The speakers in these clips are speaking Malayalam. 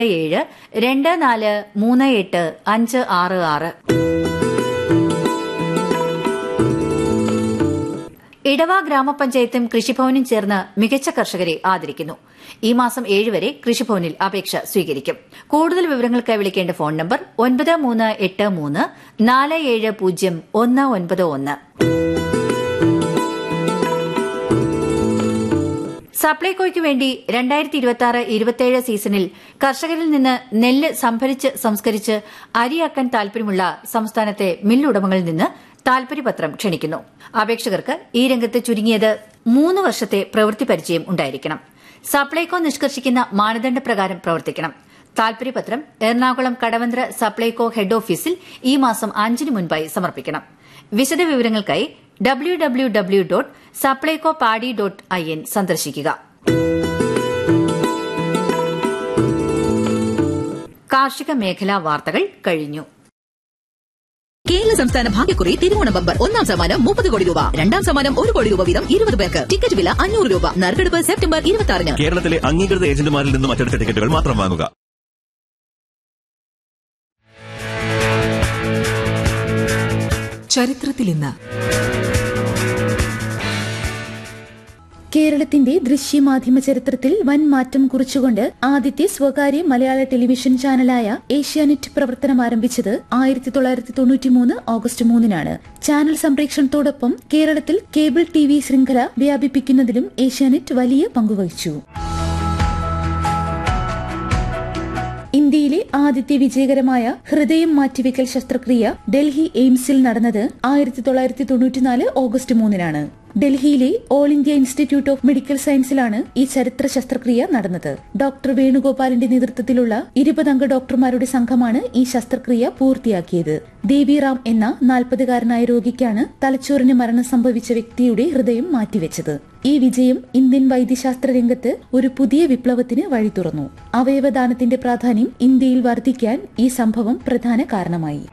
ഏഴ് രണ്ട് നാല് മൂന്ന് എട്ട് അഞ്ച് ആറ് ആറ് ഇടവ ഗ്രാമപഞ്ചായത്തും കൃഷിഭവനും ചേർന്ന് മികച്ച കർഷകരെ ആദരിക്കുന്നു ഈ മാസം ഏഴ് വരെ കൃഷിഭവനിൽ അപേക്ഷ സ്വീകരിക്കും കൂടുതൽ വിവരങ്ങൾക്കായി വിളിക്കേണ്ട ഫോൺ നമ്പർ ഒൻപത് മൂന്ന് എട്ട് മൂന്ന് നാല് ഏഴ് പൂജ്യം ഒന്ന് ഒൻപത് ഒന്ന് സപ്ലൈകോയ്ക്ക് വേണ്ടി രണ്ടായിരത്തി ഇരുപത്തി ആറ് ഇരുപത്തിയേഴ് സീസണിൽ കർഷകരിൽ നിന്ന് നെല്ല് സംഭരിച്ച് സംസ്കരിച്ച് അരിയാക്കാൻ താൽപര്യമുള്ള സംസ്ഥാനത്തെ മില്ലുടമകളിൽ നിന്ന് താൽപര്യപത്രം ക്ഷണിക്കുന്നു അപേക്ഷകർക്ക് ഈ രംഗത്ത് ചുരുങ്ങിയത് മൂന്ന് വർഷത്തെ പ്രവൃത്തി പരിചയം ഉണ്ടായിരിക്കണം സപ്ലൈകോ നിഷ്കർഷിക്കുന്ന മാനദണ്ഡപ്രകാരം പ്രവർത്തിക്കണം താൽപര്യപത്രം എറണാകുളം കടവന്ത്ര സപ്ലൈകോ ഹെഡ് ഓഫീസിൽ ഈ മാസം അഞ്ചിന് മുൻപായി സമർപ്പിക്കണം വിശദ വിവരങ്ങൾക്കായി W W W dot Supplyco paddy dot I N സന്ദർശിക്കുക കാർഷിക മേഖലാ വാർത്തകൾ കഴിഞ്ഞു കേരള സംസ്ഥാന ഭാഗ്യക്കുറി തിരുവോണ ബമ്പർ ഒന്നാം സമ്മാനം മുപ്പത് കോടി രൂപ രണ്ടാം സമ്മാനം ഒരു കോടി രൂപ വീതം ഇരുപത് പേർക്ക് ടിക്കറ്റ് വില അഞ്ഞൂറ് രൂപ നറുക്കെടുപ്പ് സെപ്റ്റംബർ ഇരുപത്തി ആറിന് കേരളത്തിലെ അംഗീകൃത ഏജന്റുമാരിൽ നിന്നും മറ്റെടുത്ത ടിക്കറ്റുകൾ മാത്രം വാങ്ങുക ചരിത്രത്തിൽ ഇന്ന് കേരളത്തിന്റെ ദൃശ്യമാധ്യമ ചരിത്രത്തിൽ വൻ മാറ്റം കുറിച്ചുകൊണ്ട് ആദ്യത്തെ സ്വകാര്യ മലയാള ടെലിവിഷൻ ചാനലായ ഏഷ്യാനെറ്റ് പ്രവർത്തനം ആരംഭിച്ചത് ആയിരത്തി തൊള്ളായിരത്തി തൊണ്ണൂറ്റിമൂന്ന് ഓഗസ്റ്റ് മൂന്നിനാണ് ചാനൽ സംപ്രേഷണത്തോടൊപ്പം കേരളത്തിൽ കേബിൾ ടി വി ശൃംഖല വ്യാപിപ്പിക്കുന്നതിലും ഏഷ്യാനെറ്റ് വലിയ പങ്കുവഹിച്ചു ഇന്ത്യയിലെ ആദ്യത്തെ വിജയകരമായ ഹൃദയം മാറ്റിവെക്കൽ ശസ്ത്രക്രിയ ഡൽഹി എയിംസിൽ നടന്നത് ആയിരത്തി തൊള്ളായിരത്തി തൊണ്ണൂറ്റിനാല് ഓഗസ്റ്റ് മൂന്നിനാണ് ഡൽഹിയിലെ all India institute of medical സയൻസിലാണ് ഈ ചരിത്ര ശസ്ത്രക്രിയ നടന്നത് ഡോക്ടർ വേണുഗോപാലിന്റെ നേതൃത്വത്തിലുള്ള ഇരുപതംഗ ഡോക്ടർമാരുടെ സംഘമാണ് ഈ ശസ്ത്രക്രിയ പൂർത്തിയാക്കിയത് ദേവിറാം എന്ന നാൽപ്പതുകാരനായ രോഗിക്കാണ് തലച്ചോറിന് മരണം സംഭവിച്ച വ്യക്തിയുടെ ഹൃദയം മാറ്റിവെച്ചത് ഈ വിജയം ഇന്ത്യൻ വൈദ്യശാസ്ത്ര രംഗത്ത് ഒരു പുതിയ വിപ്ലവത്തിന് വഴി തുറന്നു അവയവദാനത്തിന്റെ പ്രാധാന്യം ഇന്ത്യയിൽ വർദ്ധിക്കാൻ ഈ സംഭവം പ്രധാന കാരണമായി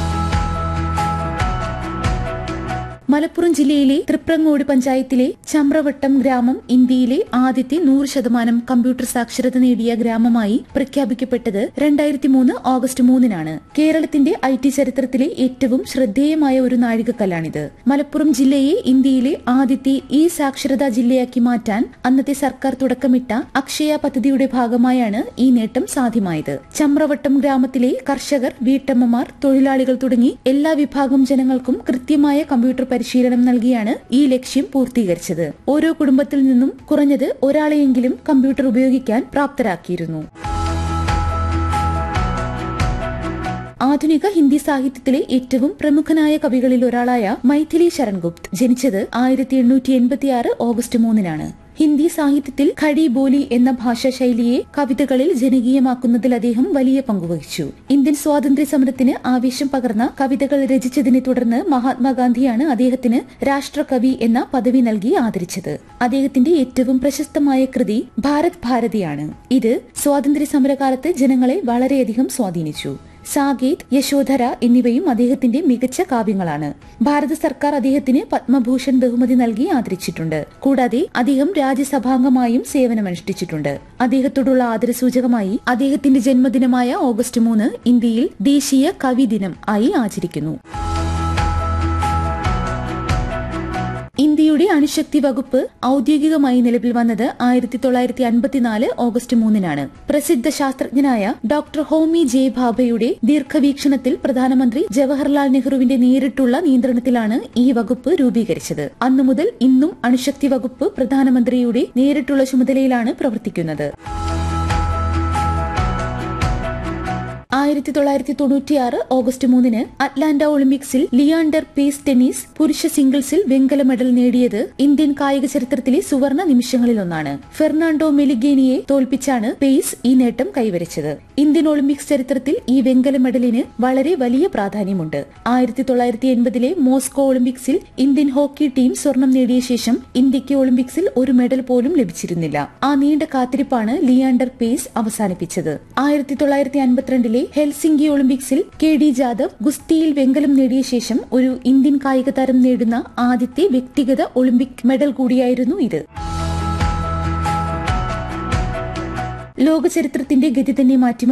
മലപ്പുറം ജില്ലയിലെ തൃപ്രങ്ങോട് പഞ്ചായത്തിലെ ചമ്രവട്ടം ഗ്രാമം ഇന്ത്യയിലെ ആദ്യത്തെ നൂറ് ശതമാനം കമ്പ്യൂട്ടർ സാക്ഷരത നേടിയ ഗ്രാമമായി പ്രഖ്യാപിക്കപ്പെട്ടത് രണ്ടായിരത്തി മൂന്ന് ഓഗസ്റ്റ് മൂന്നിനാണ് കേരളത്തിന്റെ ഐ ടി ചരിത്രത്തിലെ ഏറ്റവും ശ്രദ്ധേയമായ ഒരു നാഴികക്കല്ലാണിത് മലപ്പുറം ജില്ലയെ ഇന്ത്യയിലെ ആദ്യത്തെ ഈ സാക്ഷരതാ ജില്ലയാക്കി മാറ്റാൻ അന്നത്തെ സർക്കാർ തുടക്കമിട്ട അക്ഷയ പദ്ധതിയുടെ ഭാഗമായാണ് ഈ നേട്ടം സാധ്യമായത് ചമ്രവട്ടം ഗ്രാമത്തിലെ കർഷകർ വീട്ടമ്മമാർ തൊഴിലാളികൾ തുടങ്ങി എല്ലാ വിഭാഗം ജനങ്ങൾക്കും കൃത്യമായ കമ്പ്യൂട്ടർ പരിശീലനം നൽകിയാണ് ഈ ലക്ഷ്യം പൂർത്തീകരിച്ചത് ഓരോ കുടുംബത്തിൽ നിന്നും കുറഞ്ഞത് ഒരാളെയെങ്കിലും കമ്പ്യൂട്ടർ ഉപയോഗിക്കാൻ പ്രാപ്തരാക്കിയിരുന്നു ആധുനിക ഹിന്ദി സാഹിത്യത്തിലെ ഏറ്റവും പ്രമുഖനായ കവികളിൽ ഒരാളായ മൈഥിലി ശരൺഗുപ്ത് ജനിച്ചത് ആയിരത്തി എണ്ണൂറ്റി എൺപത്തിയാറ് ഓഗസ്റ്റ് മൂന്നിനാണ് ഹിന്ദി സാഹിത്യത്തിൽ ഖടി ബോലി എന്ന ഭാഷാ ശൈലിയെ കവിതകളിൽ ജനകീയമാക്കുന്നതിൽ അദ്ദേഹം വലിയ പങ്കുവഹിച്ചു ഇന്ത്യൻ സ്വാതന്ത്ര്യ സമരത്തിന് ആവേശം പകർന്ന കവിതകൾ രചിച്ചതിനെ തുടർന്ന് മഹാത്മാഗാന്ധിയാണ് അദ്ദേഹത്തിന് രാഷ്ട്രകവി എന്ന പദവി നൽകി ആദരിച്ചത് അദ്ദേഹത്തിന്റെ ഏറ്റവും പ്രശസ്തമായ കൃതി ഭാരത് ഭാരതിയാണ് ഇത് സ്വാതന്ത്ര്യ സമരകാലത്ത് ജനങ്ങളെ വളരെയധികം സ്വാധീനിച്ചു സാഗേത് യശോധര എന്നിവയും അദ്ദേഹത്തിന്റെ മികച്ച കാവ്യങ്ങളാണ് ഭാരത സർക്കാർ അദ്ദേഹത്തിന് പത്മഭൂഷൺ ബഹുമതി നൽകി ആദരിച്ചിട്ടുണ്ട് കൂടാതെ അദ്ദേഹം രാജ്യസഭാംഗമായും സേവനമനുഷ്ഠിച്ചിട്ടുണ്ട് അദ്ദേഹത്തോടുള്ള ആദരസൂചകമായി അദ്ദേഹത്തിന്റെ ജന്മദിനമായ ഓഗസ്റ്റ് മൂന്ന് ഇന്ത്യയിൽ ദേശീയ കവി ദിനം ആയി ആചരിക്കുന്നു ഇന്ത്യയുടെ അണുശക്തി വകുപ്പ് ഔദ്യോഗികമായി നിലവിൽ വന്നത് ആയിരത്തി തൊള്ളായിരത്തി അൻപത്തിനാല് ഓഗസ്റ്റ് മൂന്നിനാണ് പ്രസിദ്ധ ശാസ്ത്രജ്ഞനായ ഡോക്ടർ ഹോമി ജെ ഭാഭയുടെ ദീർഘവീക്ഷണത്തിൽ പ്രധാനമന്ത്രി ജവഹർലാൽ നെഹ്റുവിന്റെ നേരിട്ടുള്ള നിയന്ത്രണത്തിലാണ് ഈ വകുപ്പ് രൂപീകരിച്ചത് അന്നു മുതൽ ഇന്നും അണുശക്തി വകുപ്പ് പ്രധാനമന്ത്രിയുടെ നേരിട്ടുള്ള ചുമതലയിലാണ് പ്രവർത്തിക്കുന്നത് ആയിരത്തി തൊള്ളായിരത്തി തൊണ്ണൂറ്റിയാറ് ഓഗസ്റ്റ് മൂന്നിന് അറ്റ്ലാന്റ ഒളിമ്പിക്സിൽ ലിയാണ്ടർ പേസ് ടെന്നീസ് പുരുഷ സിംഗിൾസിൽ വെങ്കല മെഡൽ നേടിയത് ഇന്ത്യൻ കായിക ചരിത്രത്തിലെ സുവർണ നിമിഷങ്ങളിലൊന്നാണ് ഫെർണാണ്ടോ മെലിഗേനിയെ തോൽപ്പിച്ചാണ് പേസ് ഈ നേട്ടം കൈവരിച്ചത് ഇന്ത്യൻ ഒളിമ്പിക്സ് ചരിത്രത്തിൽ ഈ വെങ്കല മെഡലിന് വളരെ വലിയ പ്രാധാന്യമുണ്ട് ആയിരത്തി തൊള്ളായിരത്തി എൺപതിലെ മോസ്കോ ഒളിമ്പിക്സിൽ ഇന്ത്യൻ ഹോക്കി ടീം സ്വർണം നേടിയ ശേഷം ഇന്ത്യക്ക് ഒളിമ്പിക്സിൽ ഒരു മെഡൽ പോലും ലഭിച്ചിരുന്നില്ല ആ നീണ്ട കാത്തിരിപ്പാണ് ലിയാണ്ടർ പേസ് അവസാനിപ്പിച്ചത് ആയിരത്തി തൊള്ളായിരത്തി അൻപത്തിരണ്ടിലെ ഹെൽസിംഗി ഒളിമ്പിക്സിൽ കെ ഡി ജാദവ് ഗുസ്തിയിൽ വെങ്കലം നേടിയ ശേഷം ഒരു ഇന്ത്യൻ കായിക താരം നേടുന്ന ആദ്യത്തെ വ്യക്തിഗത ഒളിമ്പിക് മെഡൽ കൂടിയായിരുന്നു ഇത് ലോകചരിത്രത്തിന്റെ ഗതി തന്നെ മാറ്റി